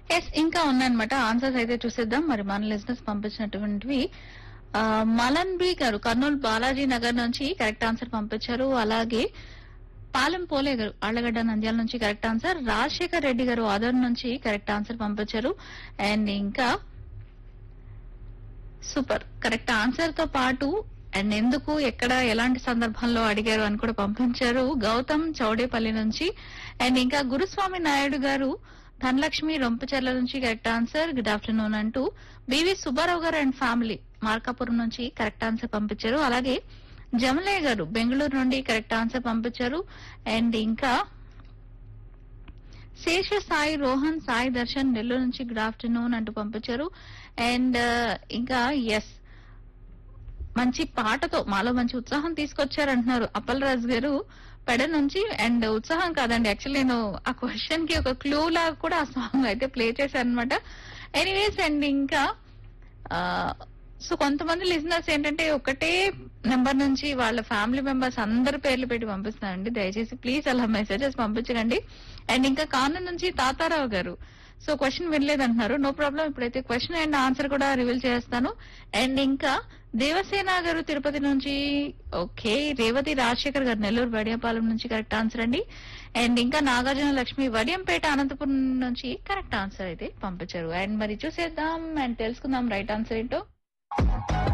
yes ఇంకా ఉన్నాయన్నమాట answers అయితే చూసేద్దాం మరి మన లిజినెస్ పంపించినటువంటివి ఆ, మలన్ బి గారు కర్నూలు బాలాజీ నగర్ నుంచి కరెక్ట్ ఆన్సర్ పంపించారు అలాగే పాలెం పోలే గారు ఆళ్లగడ్డ నంద్యాల నుంచి కరెక్ట్ ఆన్సర్ రాజశేఖర్ రెడ్డి గారు ఆదర్ నుంచి కరెక్ట్ ఆన్సర్ పంపించారు అండ్ ఇంకా సూపర్ కరెక్ట్ ఆన్సర్ తో పాటు అండ్ ఎందుకు ఎక్కడ ఎలాంటి సందర్భంలో అడిగారు అని కూడా పంపించారు గౌతమ్ చౌడేపల్లి నుంచి అండ్ ఇంకా గురుస్వామి నాయుడు గారు ధనలక్ష్మి రొంపచెర్ల నుంచి కరెక్ట్ ఆన్సర్ గుడ్ ఆఫ్టర్నూన్ అంటూ B V Subbarao garu and family Markapuram నుంచి కరెక్ట్ ఆన్సర్ పంపించారు అలాగే జమలయ్య గారు బెంగళూరు నుండి కరెక్ట్ ఆన్సర్ పంపించారు అండ్ ఇంకా శేష సాయి రోహన్ సాయి దర్శన్ నెల్లూరు నుంచి గుడ్ ఆఫ్టర్నూన్ అంటూ పంపించారు అండ్ ఇంకా ఎస్ మంచి పాటతో మాలో మంచి ఉత్సాహం తీసుకొచ్చారు అంటున్నారు అప్పల్ రాజు గారు పెడ నుంచి అండ్ ఉత్సాహం కాదండి యాక్చువల్లీ నేను ఆ క్వశ్చన్ కి ఒక క్లూ లాగా కూడా ఆ సాంగ్ అయితే ప్లే చేశాను అనమాట ఎనీవేస్ అండ్ ఇంకా సో కొంతమంది లిజనర్స్ ఏంటంటే ఒకటే నెంబర్ నుంచి వాళ్ళ ఫ్యామిలీ మెంబర్స్ అందరి పేర్లు పెట్టి పంపిస్తున్నారండి దయచేసి ప్లీజ్ అలా మెసేజెస్ పంపించకండి అండ్ ఇంకా కాను నుంచి తాతారావు గారు సో క్వశ్చన్ వినలేదంటున్నారు నో ప్రాబ్లం ఇప్పుడైతే క్వశ్చన్ అండ్ ఆన్సర్ కూడా రివీల్ చేస్తాను అండ్ ఇంకా దేవసేన గారు తిరుపతి నుంచి ఓకే రేవతి రాజశేఖర్ గారు నెల్లూరు వడియంపాలెం నుంచి కరెక్ట్ ఆన్సర్ అండి అండ్ ఇంకా నాగార్జున లక్ష్మి వడియంపేట అనంతపురం నుంచి కరెక్ట్ ఆన్సర్ అయితే పంపించారు అండ్ మరి చూసేద్దాం అండ్ తెలుసుకుందాం రైట్ ఆన్సర్ ఏంటో